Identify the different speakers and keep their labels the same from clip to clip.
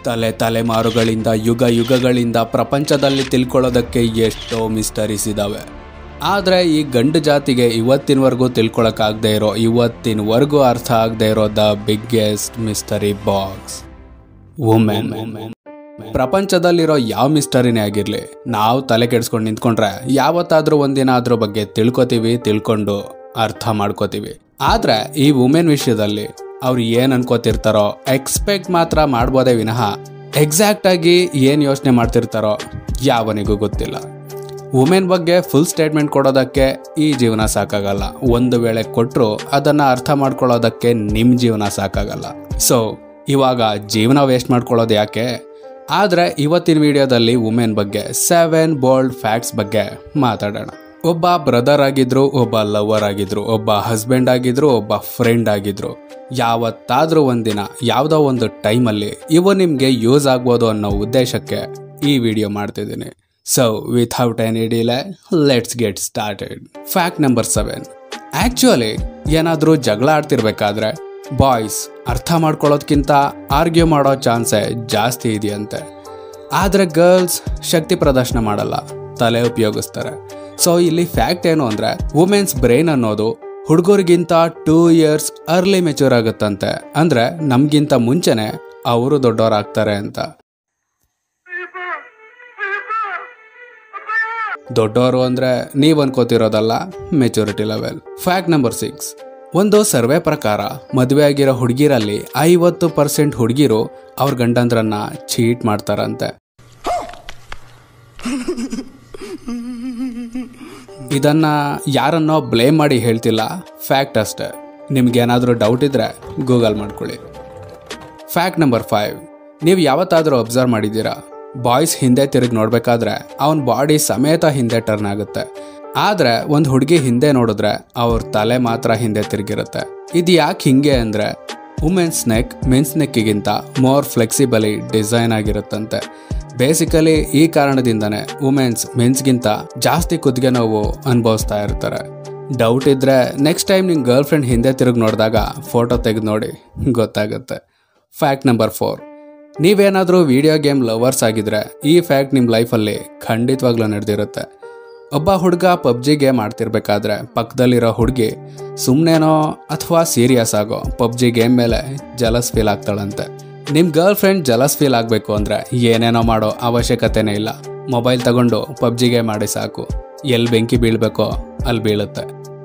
Speaker 1: ತಲೆ ತಲೆಮಾರುಗಳಿಂದ ಯುಗ ಯುಗಗಳಿಂದ ಪ್ರಪಂಚದಲ್ಲಿ ತಿಳ್ಕೊಳ್ಳೋದಕ್ಕೆ ಎಷ್ಟೋ ಮಿಸ್ಟರೀಸ್ ಇದ್ದಾವೆ ಆದರೆ ಈ ಗಂಡು ಜಾತಿಗೆ ಇವತ್ತಿನವರೆಗೂ ತಿಳ್ಕೊಳಕ್ಕಾಗದೇ ಇರೋ ಇವತ್ತಿನವರೆಗೂ ಅರ್ಥ ಆಗದೆ ಇರೋ the biggest mystery box women ಪ್ರಪಂಚದಲ್ಲಿರೋ ಯಾವ ಮಿಸ್ಟರಿನೇ ಆಗಿರಲಿ ನಾವು ತಲೆ ಕೆಡಿಸ್ಕೊಂಡು ನಿಂತ್ಕೊಂಡ್ರೆ ಯಾವತ್ತಾದ್ರೂ ಒಂದಿನ ಅದ್ರ ಬಗ್ಗೆ ತಿಳ್ಕೊತೀವಿ ತಿಳ್ಕೊಂಡು ಅರ್ಥ ಮಾಡ್ಕೋತೀವಿ ಆದ್ರೆ ಈ ವುಮೆನ್ ವಿಷಯದಲ್ಲಿ ಅವ್ರು ಏನ್ ಅನ್ಕೋತಿರ್ತಾರೋ ಎಕ್ಸ್ಪೆಕ್ಟ್ ಮಾತ್ರ ಮಾಡ್ಬೋದೇ ವಿನಃ ಎಕ್ಸಾಕ್ಟ್ ಆಗಿ ಏನ್ ಯೋಚನೆ ಮಾಡ್ತಿರ್ತಾರೋ ಯಾವನಿಗೂ ಗೊತ್ತಿಲ್ಲ ವುಮೆನ್ ಬಗ್ಗೆ ಫುಲ್ ಸ್ಟೇಟ್ಮೆಂಟ್ ಕೊಡೋದಕ್ಕೆ ಈ ಜೀವನ ಸಾಕಾಗಲ್ಲ ಒಂದು ವೇಳೆ ಕೊಟ್ಟರು ಅದನ್ನ ಅರ್ಥ ಮಾಡ್ಕೊಳ್ಳೋದಕ್ಕೆ ನಿಮ್ಮ ಜೀವನ ಸಾಕಾಗಲ್ಲ ಸೊ ಇವಾಗ ಜೀವನ ವೇಸ್ಟ್ ಮಾಡ್ಕೊಳ್ಳೋದು ಯಾಕೆ ಆದರೆ ಇವತ್ತಿನ ವಿಡಿಯೋದಲ್ಲಿ ವುಮೆನ್ ಬಗ್ಗೆ ಸೆವೆನ್ ಬೋಲ್ಡ್ ಫ್ಯಾಕ್ಟ್ಸ್ ಬಗ್ಗೆ ಮಾತಾಡೋಣ ಒಬ್ಬ ಬ್ರದರ್ ಆಗಿದ್ರು ಒಬ್ಬ ಲವರ್ ಆಗಿದ್ರು ಒಬ್ಬ ಹಸ್ಬೆಂಡ್ ಆಗಿದ್ರು ಒಬ್ಬ ಫ್ರೆಂಡ್ ಆಗಿದ್ರು ಯಾವತ್ತಾದ್ರೂ ಒಂದಿನ ಯಾವುದೋ ಒಂದು ಟೈಮಲ್ಲಿ ಇವು ನಿಮಗೆ ಯೂಸ್ ಆಗ್ಬೋದು ಅನ್ನೋ ಉದ್ದೇಶಕ್ಕೆ ಈ ವಿಡಿಯೋ ಮಾಡ್ತಿದ್ದೀನಿ so without any delay let's get started fact number seven actually ಏನಾದರೂ ಜಗಳ ಆಡ್ತಿರ್ಬೇಕಾದ್ರೆ ಬಾಯ್ಸ್ ಅರ್ಥ ಮಾಡ್ಕೊಳ್ಳೋದ್ಕಿಂತ ಆರ್ಗ್ಯೂ ಮಾಡೋ ಚಾನ್ಸೇ ಜಾಸ್ತಿ ಇದೆಯಂತೆ ಆದರೆ ಗರ್ಲ್ಸ್ ಶಕ್ತಿ ಪ್ರದರ್ಶನ ಮಾಡಲ್ಲ ತಲೆ ಉಪಯೋಗಿಸ್ತಾರೆ ಸೊ ಇಲ್ಲಿ ಫ್ಯಾಕ್ಟ್ ಏನು ಅಂದರೆ ವುಮೆನ್ಸ್ ಬ್ರೈನ್ ಅನ್ನೋದು ಹುಡುಗರಿಗಿಂತ ಟೂ ಇಯರ್ಸ್ ಅರ್ಲಿ ಮೆಚೂರ್ ಆಗುತ್ತಂತೆ ಅಂದರೆ ನಮಗಿಂತ ಮುಂಚೆನೆ ಅವರು ದೊಡ್ಡವರಾಗ್ತಾರೆ ಅಂತ ದೊಡ್ಡವರು ಅಂದ್ರೆ ನೀವ್ ಅನ್ಕೋತಿರೋದಲ್ಲ maturity level fact number six ಒಂದು ಸರ್ವೆ ಪ್ರಕಾರ ಮದುವೆ ಆಗಿರೋ ಹುಡುಗಿರಲ್ಲಿ ಐವತ್ತು ಪರ್ಸೆಂಟ್ ಹುಡುಗಿರು ಅವ್ರ ಗಂಡಂದ್ರನ್ನ ಚೀಟ್ ಮಾಡ್ತಾರಂತೆ ಇದನ್ನ ಯಾರನ್ನೋ ಬ್ಲೇಮ್ ಮಾಡಿ ಹೇಳ್ತಿಲ್ಲ ಫ್ಯಾಕ್ಟ್ ಅಷ್ಟೇ ನಿಮ್ಗೇನಾದ್ರೂ ಡೌಟ್ ಇದ್ರೆ ಗೂಗಲ್ ಮಾಡ್ಕೊಳ್ಳಿ ಫ್ಯಾಕ್ಟ್ ನಂಬರ್ ಫೈವ್ ನೀವು ಯಾವತ್ತಾದರೂ ಅಬ್ಸರ್ವ್ ಮಾಡಿದ್ದೀರಾ ಬಾಯ್ಸ್ ಹಿಂದೆ ತಿರುಗಿ ನೋಡ್ಬೇಕಾದ್ರೆ ಅವನ ಬಾಡಿ ಸಮೇತ ಹಿಂದೆ ಟರ್ನ್ ಆಗುತ್ತೆ ಆದ್ರೆ ಒಂದು ಹುಡುಗಿ ಹಿಂದೆ ನೋಡಿದ್ರೆ ಅವ್ರ ತಲೆ ಮಾತ್ರ ಹಿಂದೆ ತಿರುಗಿರುತ್ತೆ ಇದು ಯಾಕೆ ಹಿಂಗೆ ಅಂದ್ರೆ ವುಮೆನ್ಸ್ ನೆಕ್ ಮೆನ್ಸ್ ನೆಕ್ಕಿಗಿಂತ ಮೋರ್ ಫ್ಲೆಕ್ಸಿಬಲಿ ಡಿಸೈನ್ ಆಗಿರುತ್ತಂತೆ ಬೇಸಿಕಲಿ ಈ ಕಾರಣದಿಂದನೇ ವುಮೆನ್ಸ್ ಮೆನ್ಸ್ಗಿಂತ ಜಾಸ್ತಿ ಕುತ್ತಿಗೆ ನೋವು ಅನುಭವಿಸ್ತಾ ಇರ್ತಾರೆ ಡೌಟ್ ಇದ್ರೆ ನೆಕ್ಸ್ಟ್ ಟೈಮ್ ನಿಮ್ ಗರ್ಲ್ ಫ್ರೆಂಡ್ ಹಿಂದೆ ತಿರುಗಿ ನೋಡಿದಾಗ ಫೋಟೋ ತೆಗೆದು ನೋಡಿ ಗೊತ್ತಾಗುತ್ತೆ ಫ್ಯಾಕ್ಟ್ ನಂಬರ್ ಫೋರ್ ನೀವೇನಾದರೂ ವಿಡಿಯೋ ಗೇಮ್ ಲವರ್ಸ್ ಆಗಿದ್ರೆ ಈ ಫ್ಯಾಕ್ಟ್ ನಿಮ್ಮ ಲೈಫಲ್ಲಿ ಖಂಡಿತವಾಗ್ಲೂ ನಡೆದಿರುತ್ತೆ ಒಬ್ಬ ಹುಡುಗ ಪಬ್ಜಿ ಗೇಮ್ ಆಡ್ತಿರ್ಬೇಕಾದ್ರೆ ಪಕ್ಕದಲ್ಲಿರೋ ಹುಡುಗಿ ಸುಮ್ಮನೆನೋ ಅಥವಾ ಸೀರಿಯಸ್ ಆಗೋ ಪಬ್ಜಿ ಗೇಮ್ ಮೇಲೆ ಜಲಸ್ ಫೀಲ್ ಆಗ್ತಾಳಂತೆ ನಿಮ್ಮ ಗರ್ಲ್ ಫ್ರೆಂಡ್ ಜಲಸ್ ಫೀಲ್ ಆಗಬೇಕು ಅಂದರೆ ಏನೇನೋ ಮಾಡೋ ಅವಶ್ಯಕತೆನೇ ಇಲ್ಲ ಮೊಬೈಲ್ ತಗೊಂಡು ಪಬ್ಜಿ ಗೇಮ್ ಆಡಿ ಸಾಕು ಎಲ್ಲಿ ಬೆಂಕಿ ಬೀಳಬೇಕೋ ಅಲ್ಲಿ ಬೀಳುತ್ತೆ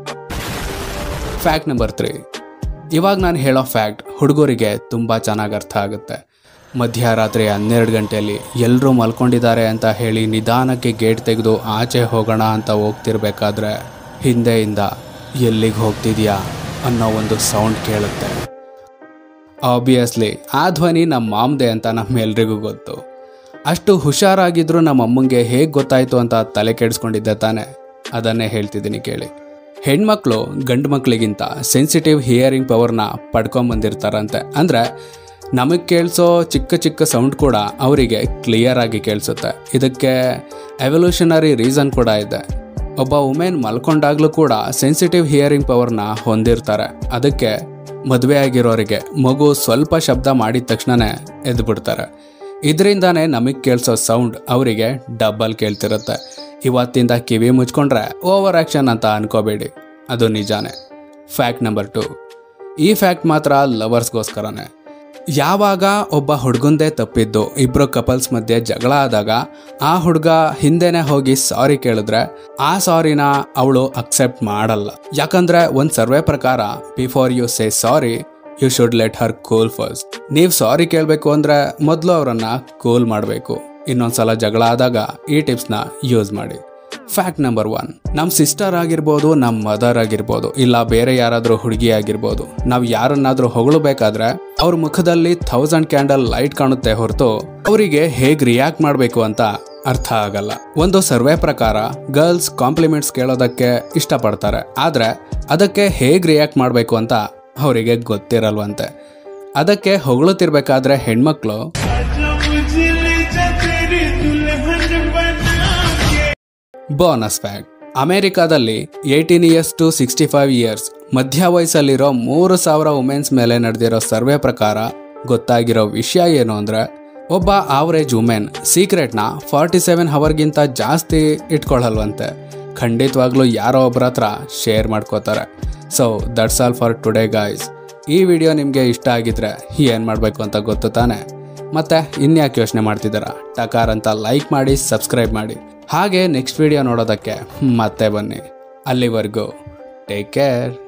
Speaker 1: ಫ್ಯಾಕ್ಟ್ ನಂಬರ್ ತ್ರೀ ಇವಾಗ ನಾನು ಹೇಳೋ ಫ್ಯಾಕ್ಟ್ ಹುಡುಗರಿಗೆ ತುಂಬ ಚೆನ್ನಾಗಿ ಅರ್ಥ ಆಗುತ್ತೆ ಮಧ್ಯರಾತ್ರಿ ಹನ್ನೆರಡು ಗಂಟೆಯಲ್ಲಿ ಎಲ್ಲರೂ ಮಲ್ಕೊಂಡಿದ್ದಾರೆ ಅಂತ ಹೇಳಿ ನಿಧಾನಕ್ಕೆ ಗೇಟ್ ತೆಗೆದು ಆಚೆ ಹೋಗೋಣ ಅಂತ ಹೋಗ್ತಿರ್ಬೇಕಾದ್ರೆ ಹಿಂದೆಯಿಂದ ಎಲ್ಲಿಗೆ ಹೋಗ್ತಿದ್ಯಾ ಅನ್ನೋ ಒಂದು ಸೌಂಡ್ ಕೇಳುತ್ತೆ ಆಬ್ವಿಯಸ್ಲಿ ಆ ಧ್ವನಿ ನಮ್ಮ ಮಾಮ್ದೆ ಅಂತ ನಮ್ಮೆಲ್ರಿಗೂ ಗೊತ್ತು ಅಷ್ಟು ಹುಷಾರಾಗಿದ್ರು ನಮ್ಮ ಅಮ್ಮಂಗೆ ಹೇಗೆ ಗೊತ್ತಾಯ್ತು ಅಂತ ತಲೆ ಕೆಡಿಸ್ಕೊಂಡಿದ್ದೆ ತಾನೆ ಅದನ್ನೇ ಹೇಳ್ತಿದ್ದೀನಿ ಕೇಳಿ ಹೆಣ್ಮಕ್ಳು ಗಂಡು ಮಕ್ಳಿಗಿಂತ ಸೆನ್ಸಿಟಿವ್ ಹಿಯರಿಂಗ್ ಪವರ್ನ ಪಡ್ಕೊಂಬಂದಿರ್ತಾರಂತೆ ಅಂದರೆ ನಮಗೆ ಕೇಳಿಸೋ ಚಿಕ್ಕ ಚಿಕ್ಕ ಸೌಂಡ್ ಕೂಡ ಅವರಿಗೆ ಕ್ಲಿಯರ್ ಆಗಿ ಕೇಳಿಸುತ್ತೆ ಇದಕ್ಕೆ ಎವಲ್ಯೂಷನರಿ ರೀಸನ್ ಕೂಡ ಇದೆ ಒಬ್ಬ ವುಮೆನ್ ಮಲ್ಕೊಂಡಾಗ್ಲೂ ಕೂಡ ಸೆನ್ಸಿಟಿವ್ ಹಿಯರಿಂಗ್ ಪವರ್ನ ಹೊಂದಿರ್ತಾರೆ ಅದಕ್ಕೆ ಮದುವೆ ಆಗಿರೋರಿಗೆ ಮಗು ಸ್ವಲ್ಪ ಶಬ್ದ ಮಾಡಿದ ತಕ್ಷಣನೇ ಎದ್ದು ಬಿಡ್ತಾರೆ ಇದರಿಂದಾನೇ ನಮಗೆ ಕೇಳಿಸೋ ಸೌಂಡ್ ಅವರಿಗೆ ಡಬಲ್ ಕೇಳ್ತಿರುತ್ತೆ ಇವತ್ತಿಂದ ಕಿವಿ ಮುಚ್ಕೊಂಡ್ರೆ ಓವರ್ ಆಕ್ಷನ್ ಅಂತ ಅನ್ಕೋಬೇಡಿ ಅದು ನಿಜಾನೇ ಫ್ಯಾಕ್ಟ್ ನಂಬರ್ ಟು ಈ ಫ್ಯಾಕ್ಟ್ ಮಾತ್ರ ಲವರ್ಸ್ಗೋಸ್ಕರನೇ ಯಾವಾಗ ಒಬ್ಬ ಹುಡುಗಂದೇ ತಪ್ಪಿದ್ದು ಇಬ್ರು ಕಪಲ್ಸ್ ಮಧ್ಯೆ ಜಗಳ ಆದಾಗ ಆ ಹುಡುಗ ಹಿಂದೆನೆ ಹೋಗಿ ಸಾರಿ ಕೇಳಿದ್ರೆ ಆ ಸಾರಿನ ಅವಳು ಅಕ್ಸೆಪ್ಟ್ ಮಾಡಲ್ಲ ಯಾಕಂದ್ರೆ ಒಂದ್ ಸರ್ವೆ ಪ್ರಕಾರ before you say sorry you should let her cool first ನೀವು ಸಾರಿ ಕೇಳಬೇಕು ಅಂದ್ರೆ ಮೊದಲು ಅವರನ್ನ ಕೂಲ್ ಮಾಡಬೇಕು ಇನ್ನೊಂದ್ಸಲ ಜಗಳ ಆದಾಗ ಈ ಟಿಪ್ಸ್ನ ಯೂಸ್ ಮಾಡಿ ಫ್ಯಾಕ್ಟ್ ನಂಬರ್ ಒನ್ ನಮ್ಮ ಸಿಸ್ಟರ್ ಆಗಿರ್ಬೋದು ನಮ್ಮ ಮದರ್ ಆಗಿರ್ಬೋದು ಇಲ್ಲ ಬೇರೆ ಯಾರಾದರೂ ಹುಡುಗಿ ಆಗಿರ್ಬೋದು ನಾವು ಯಾರನ್ನಾದ್ರೂ ಹೊಗಳಬೇಕಾದ್ರೆ ಅವ್ರ ಮುಖದಲ್ಲಿ ಥೌಸಂಡ್ ಕ್ಯಾಂಡಲ್ ಲೈಟ್ ಕಾಣುತ್ತೆ ಹೊರತು ಅವರಿಗೆ ಹೇಗ್ ರಿಯಾಕ್ಟ್ ಮಾಡಬೇಕು ಅಂತ ಅರ್ಥ ಆಗಲ್ಲ ಒಂದು ಸರ್ವೆ ಪ್ರಕಾರ ಗರ್ಲ್ಸ್ ಕಾಂಪ್ಲಿಮೆಂಟ್ಸ್ ಕೇಳೋದಕ್ಕೆ ಇಷ್ಟಪಡ್ತಾರೆ ಆದ್ರೆ ಅದಕ್ಕೆ ಹೇಗ್ ರಿಯಾಕ್ಟ್ ಮಾಡಬೇಕು ಅಂತ ಅವರಿಗೆ ಗೊತ್ತಿರಲ್ವಂತೆ ಅದಕ್ಕೆ ಹೊಗಳುತ್ತಿರ್ಬೇಕಾದ್ರೆ ಹೆಣ್ಮಕ್ಳು ಬೋನಸ್ ಫ್ಯಾಕ್ಟ್ ಅಮೆರಿಕಾದಲ್ಲಿ eighteen years to sixty five years ಮಧ್ಯ ವಯಸ್ಸಲ್ಲಿರೋ ಮೂರು ಸಾವಿರ ವುಮೆನ್ಸ್ ಮೇಲೆ ನಡೆದಿರೋ ಸರ್ವೆ ಪ್ರಕಾರ ಗೊತ್ತಾಗಿರೋ ವಿಷಯ ಏನು ಅಂದ್ರೆ ಒಬ್ಬ ಆವರೇಜ್ ವುಮೆನ್ ಸೀಕ್ರೆಟ್ನ ಫಾರ್ಟಿ ಸೆವೆನ್ ಅವರ್ಗಿಂತ ಜಾಸ್ತಿ ಇಟ್ಕೊಳ್ಳಲ್ವಂತೆ ಖಂಡಿತವಾಗ್ಲೂ ಯಾರೋ ಒಬ್ಬರ ಹತ್ರ ಶೇರ್ ಮಾಡ್ಕೋತಾರೆ so that's all for today guys ಈ ವಿಡಿಯೋ ನಿಮಗೆ ಇಷ್ಟ ಆಗಿದ್ರೆ ಏನು ಮಾಡಬೇಕು ಅಂತ ಗೊತ್ತು ತಾನೆ ಮತ್ತೆ ಇನ್ಯಾಕೆ ಯೋಚನೆ ಮಾಡ್ತಿದ್ದೀರಾ ಟಕಾರ್ ಅಂತ ಲೈಕ್ ಮಾಡಿ ಸಬ್ಸ್ಕ್ರೈಬ್ ಮಾಡಿ ಹಾಗೆ ನೆಕ್ಸ್ಟ್ ವಿಡಿಯೋ ನೋಡೋದಕ್ಕೆ ಮತ್ತೆ ಬನ್ನಿ ಅಲ್ಲಿವರೆಗೂ ಟೇಕ್ ಕೇರ್